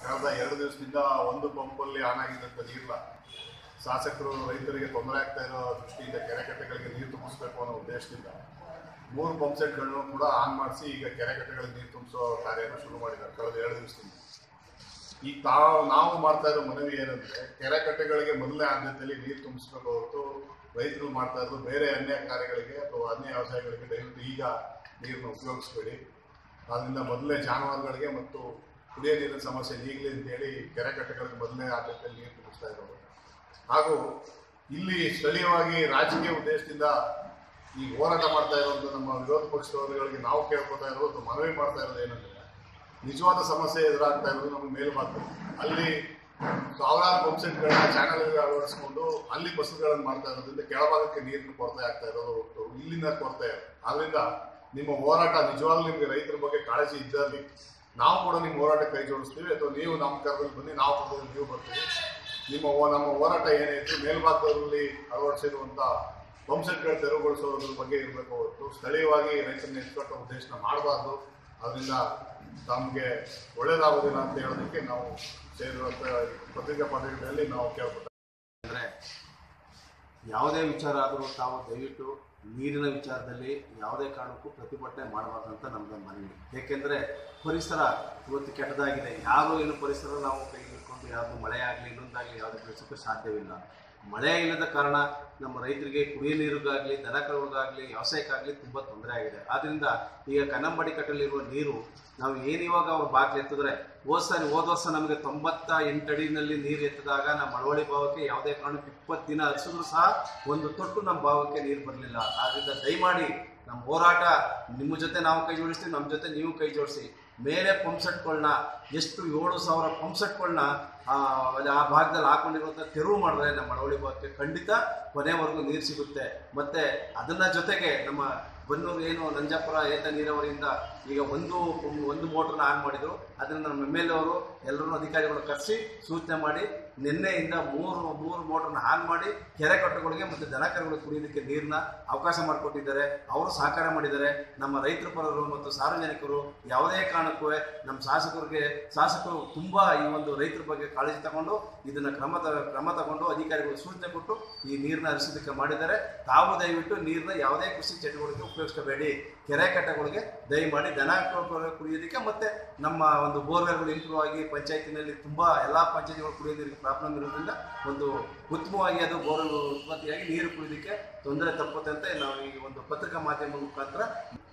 ಕಳೆದ ಎರಡು ದಿವಸದಿಂದ ಒಂದು ಪಂಪಲ್ಲಿ ಆನ್ ಆಗಿದ್ದಂಥ ನೀರಿಲ್ಲ ಶಾಸಕರು ರೈತರಿಗೆ ತೊಂದರೆ ಆಗ್ತಾ ಇರೋ ದೃಷ್ಟಿಯಿಂದ ಕೆರೆ ಕಟ್ಟೆಗಳಿಗೆ ನೀರು ತುಂಬಿಸ್ಬೇಕು ಅನ್ನೋ ಉದ್ದೇಶದಿಂದ ಮೂರು ಪಂಪ್ ಸೆಟ್ಗಳನ್ನು ಕೂಡ ಆನ್ ಮಾಡಿಸಿ ಈಗ ಕೆರೆ ಕಟ್ಟೆಗಳಿಗೆ ನೀರು ತುಂಬಿಸೋ ಕಾರ್ಯನ ಶುರು ಮಾಡಿದ್ದಾರೆ ಕಳೆದ ಎರಡು ದಿವಸದಿಂದ ಈಗ ತಾವು ನಾವು ಮಾಡ್ತಾ ಇರೋ ಮನವಿ ಏನಂದ್ರೆ ಕೆರೆ ಕಟ್ಟೆಗಳಿಗೆ ಮೊದಲನೇ ಆದ್ಯತೆಯಲ್ಲಿ ನೀರು ತುಂಬಿಸ್ಬೇಕು ಹೊರತು ರೈತರು ಮಾಡ್ತಾ ಇರೋದು ಬೇರೆ ಅನ್ಯ ಕಾರ್ಯಗಳಿಗೆ ಅಥವಾ ಅನ್ಯ ವ್ಯವಸಾಯಗಳಿಗೆ ದಯವಿಟ್ಟು ಈಗ ನೀರನ್ನು ಉಪಯೋಗಿಸ್ಬೇಡಿ ಅದರಿಂದ ಮೊದಲನೇ ಜಾನುವಾರುಗಳಿಗೆ ಮತ್ತು ಕುಡಿಯೋ ನೀರಿನ ಸಮಸ್ಯೆ ಈಗಲೇ ಅಂತೇಳಿ ಕೆರೆ ಕಟ್ಟೆಗಳಿಗೆ ಮೊದಲನೇ ಆದ್ಯತೆಯಲ್ಲಿ ನೀರು ತುಂಬಿಸ್ತಾ ಇರೋದು ಹಾಗೂ ಇಲ್ಲಿ ಸ್ಥಳೀಯವಾಗಿ ರಾಜಕೀಯ ಉದ್ದೇಶದಿಂದ ಈ ಹೋರಾಟ ಮಾಡ್ತಾ ಇರುವಂಥ ನಮ್ಮ ವಿರೋಧ ಪಕ್ಷದವರುಗಳಿಗೆ ನಾವು ಕೇಳ್ಕೊತಾ ಇರೋದು ಅಥವಾ ಮನವಿ ಮಾಡ್ತಾ ಇರೋದು ಏನಂದ್ರೆ ನಿಜವಾದ ಸಮಸ್ಯೆ ಎದುರಾಗ್ತಾ ಇರೋದು ನಮಗೆ ಮೇಲ್ಭಾಗ ಅಲ್ಲಿ ಸಾವಿರಾರು ಪಂಪ್ಸೆಟ್ಗಳನ್ನ ಚಾನಲ್ಗೆ ಅಳವಡಿಸ್ಕೊಂಡು ಅಲ್ಲಿ ಬಸ್ಸುಗಳನ್ನು ಮಾಡ್ತಾ ಇರೋದ್ರಿಂದ ಕೆಳಭಾಗಕ್ಕೆ ನೀರಿನ ಕೊರತೆ ಆಗ್ತಾ ಇರೋದು ಹೊರತು ಇಲ್ಲಿಂದ ಕೊರತೆ ಆದ್ರಿಂದ ನಿಮ್ಮ ಹೋರಾಟ ನಿಜವಾಗ್ಲೂ ನಿಮಗೆ ರೈತರ ಬಗ್ಗೆ ಕಾಳಜಿ ಇದ್ದಲ್ಲಿ ನಾವು ಕೂಡ ನಿಮ್ಮ ಹೋರಾಟ ಕೈ ಜೋಡಿಸ್ತೀವಿ ಅಥವಾ ನೀವು ನಮ್ಮ ಕರ್ದಲ್ಲಿ ಬನ್ನಿ ನಾವು ಕರ್ದಲ್ಲಿ ನೀವು ಬರ್ತೀವಿ ನಿಮ್ಮ ಹೋ- ನಮ್ಮ ಹೋರಾಟ ಏನೈತಿ ಮೇಲ್ಭಾಗದಲ್ಲಿ ಅಳವಡಿಸಿರುವಂಥ ಪಂಪ್ಸೆಟ್ಗಳ ತೆರವುಗೊಳಿಸೋದ್ರ ಬಗ್ಗೆ ಇರಬೇಕು ಹೊರತು ಸ್ಥಳೀಯವಾಗಿ ರೈತರನ್ನ ಎತ್ಕಟ್ಟೋ ಉದ್ದೇಶನ ಮಾಡಬಾರ್ದು ಅದರಿಂದ ತಮಗೆ ಒಳ್ಳೇದಾಗೋದಿಲ್ಲ ಅಂತ ಹೇಳೋದಕ್ಕೆ ನಾವು ಸೇರಿರುವಂಥ ಪತ್ರಿಕಾ ಪತ್ರಿಕೆಗಳಲ್ಲಿ ನಾವು ಕೇಳ್ಕೊತಾ ಅಂದರೆ ಯಾವುದೇ ವಿಚಾರ ಆದರೂ ತಾವು ದಯವಿಟ್ಟು ನೀರಿನ ವಿಚಾರದಲ್ಲಿ ಯಾವುದೇ ಕಾರಣಕ್ಕೂ ಪ್ರತಿಭಟನೆ ಮಾಡಬಾರ್ದಂತ ನಮ್ಮದು ಮನವಿ ಏಕೆಂದರೆ ಪರಿಸರ ಇವತ್ತು ಕೆಟ್ಟದಾಗಿದೆ ಯಾರು ಏನು ಪರಿಸರ ನಾವು ಕೈ ಹಿಡ್ಕೊಂಡು ಯಾವುದು ಮಳೆ ಆಗಲಿ ಇನ್ನೊಂದಾಗಲಿ ಯಾವುದೇ ಬೆಳೆಸೋಕ್ಕೆ ಸಾಧ್ಯವಿಲ್ಲ ಮಳೆ ಇಲ್ಲದ ಕಾರಣ ನಮ್ಮ ರೈತರಿಗೆ ಕುಡಿಯೋ ನೀರಿಗಾಗಲಿ ದನ ಕರುಗಳಿಗಾಗಲಿ ವ್ಯವಸಾಯಕ್ಕಾಗಲಿ ತುಂಬ ತೊಂದರೆ ಆಗಿದೆ ಆದ್ದರಿಂದ ಈಗ ಕನ್ನಂಬಾಡಿ ಕಟ್ಟಲಿರುವ ನೀರು ನಾವು ಏನು ಇವಾಗ ಅವ್ರು ಬಾಗಿಲು ಎತ್ತಿದ್ರೆ ಹೋದ ಸಾರಿ ಹೋದ ವರ್ಷ ನಮಗೆ ತೊಂಬತ್ತ ಎಂಟು ಅಡಿನಲ್ಲಿ ನೀರು ಎತ್ತಿದಾಗ ನಮ್ಮ ಮಳವಳ್ಳಿ ಭಾವಕ್ಕೆ ಯಾವುದೇ ಕಾರಣಕ್ಕೆ ಇಪ್ಪತ್ತು ದಿನ ಹರಿಸಿದ್ರು ಸಹ ಒಂದು ತೊಟ್ಟು ನಮ್ಮ ಭಾವಕ್ಕೆ ನೀರು ಬರಲಿಲ್ಲ ಆದ್ದರಿಂದ ದಯಮಾಡಿ ನಮ್ಮ ಹೋರಾಟ ನಿಮ್ಮ ಜೊತೆ ನಾವು ಕೈ ಜೋಡಿಸ್ತೀವಿ ನಮ್ಮ ಜೊತೆ ನೀವು ಕೈ ಜೋಡಿಸಿ ಮೇಲೆ ಪಂಪ್ಸೆಟ್ಗಳನ್ನ ಎಷ್ಟು ಏಳು ಸಾವಿರ ಪಂಪ್ಸೆಟ್ಗಳನ್ನ ಆ ಭಾಗದಲ್ಲಿ ಹಾಕೊಂಡಿರುವಂಥ ತೆರವು ಮಾಡಿದ್ರೆ ನಮ್ಮ ಮಳವಳ್ಳಿ ಭಾಗಕ್ಕೆ ಖಂಡಿತ ಕೊನೆವರೆಗೂ ನೀರು ಸಿಗುತ್ತೆ ಮತ್ತೆ ಅದನ್ನ ಜೊತೆಗೆ ನಮ್ಮ ಬನ್ನೂರು ಏನು ನಂಜಾಪುರ ಏತ ನೀರಾವರಿಯಿಂದ ಈಗ ಒಂದು ಒಂದು ಮೋಟ್ರನ್ನ ಆನ್ ಮಾಡಿದ್ರು ಅದರಿಂದ ನಮ್ಮ ಎಮ್ ಎಲ್ ಅವರು ಎಲ್ಲರೂ ಅಧಿಕಾರಿಗಳು ಕರೆಸಿ ಸೂಚನೆ ಮಾಡಿ ನಿನ್ನೆಯಿಂದ ಮೂರು ಮೂರು ಮೋಟ್ರನ್ನ ಆನ್ ಮಾಡಿ ಕೆರೆ ಕಟ್ಟೆಗಳಿಗೆ ಮತ್ತು ದನ ಕರುಗಳಿಗೆ ಕುಡಿಯೋದಕ್ಕೆ ನೀರನ್ನ ಅವಕಾಶ ಮಾಡಿಕೊಟ್ಟಿದ್ದಾರೆ ಅವರು ಸಹಕಾರ ಮಾಡಿದ್ದಾರೆ ನಮ್ಮ ರೈತರ ಪರರು ಮತ್ತು ಸಾರ್ವಜನಿಕರು ಯಾವುದೇ ಕಾರಣಕ್ಕೂ ನಮ್ಮ ಶಾಸಕರಿಗೆ ಶಾಸಕರು ತುಂಬಾ ಈ ಒಂದು ರೈತರ ಬಗ್ಗೆ ಕಾಳಜಿ ತಗೊಂಡು ಇದನ್ನ ಕ್ರಮ ತ- ಕ್ರಮ ತಗೊಂಡು ಅಧಿಕಾರಿಗಳು ಸೂಚನೆ ಕೊಟ್ಟು ಈ ನೀರನ್ನ ಹರಿಸೋದಕ್ಕೆ ಮಾಡಿದ್ದಾರೆ ತಾವು ದಯವಿಟ್ಟು ನೀರನ್ನ ಯಾವುದೇ ಕೃಷಿ ಚಟುವಟಿಕೆ ಉಪಯೋಗಿಸಬೇಡಿ ಕೆರೆ ಕಟ್ಟೆಗಳಿಗೆ ದಯಮಾಡಿ ದನ ಕರು ಕುಡಿಯೋದಕ್ಕೆ ಮತ್ತೆ ನಮ್ಮ ಒಂದು ಬೋರ್ವೆಲ್ಗಳು ಇಂಪ್ರೂವ್ ಆಗಿ ಪಂಚಾಯತಿನಲ್ಲಿ ತುಂಬಾ ಎಲ್ಲಾ ಪಂಚಾಯತಿಗಳು ಕುಡಿಯೋ ನೀರಿಗೆ ಪ್ರಾಬ್ಲಮ್ ಇರೋದ್ರಿಂದ ಒಂದು ಉತ್ತಮವಾಗಿ ಅದು ಬೋರ್ವೆಲ್ ಉತ್ಪತ್ತಿಯಾಗಿ ನೀರು ಕುಡಿಯೋದಕ್ಕೆ ತೊಂದರೆ ತಪ್ಪುತ್ತೆ ಅಂತ ನಾವು ಈ ಒಂದು ಪತ್ರಿಕಾ ಮಾಧ್ಯಮ ಮುಖಾಂತರ